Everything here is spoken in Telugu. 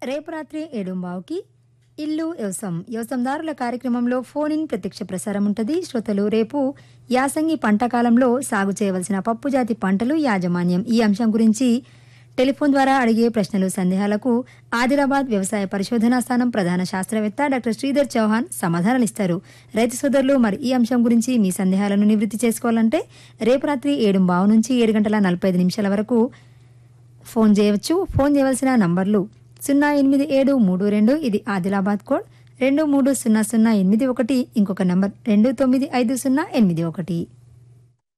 రేపు రాత్రి ఏడుంబావుకి ఇల్లు వ్యవసాయం వ్యవసాయదారుల కార్యక్రమంలో ఫోన్ ఇన్ ప్రత్యక్ష ప్రసారం ఉంటుంది శ్రోతలు రేపు యాసంగి పంట కాలంలో సాగు చేయవలసిన పప్పు జాతి పంటలు యాజమాన్యం ఈ అంశం గురించి టెలిఫోన్ ద్వారా అడిగే ప్రశ్నలు సందేహాలకు ఆదిలాబాద్ వ్యవసాయ పరిశోధనా స్థానం ప్రధాన శాస్త్రవేత్త డాక్టర్ శ్రీధర్ చౌహాన్ సమాధానాలు ఇస్తారు రైతు సోదరులు మరి ఈ అంశం గురించి మీ సందేహాలను నివృత్తి చేసుకోవాలంటే రేపు రాత్రి ఏడు బావు నుంచి ఏడు గంటల నలభై ఐదు నిమిషాల వరకు ఫోన్ చేయవచ్చు ఫోన్ చేయవలసిన నంబర్లు సున్నా ఎనిమిది ఏడు మూడు రెండు ఇది ఆదిలాబాద్ కోడ్ రెండు మూడు సున్నా సున్నా ఎనిమిది ఒకటి ఇంకొక నంబర్ రెండు తొమ్మిది ఐదు సున్నా ఎనిమిది ఒకటి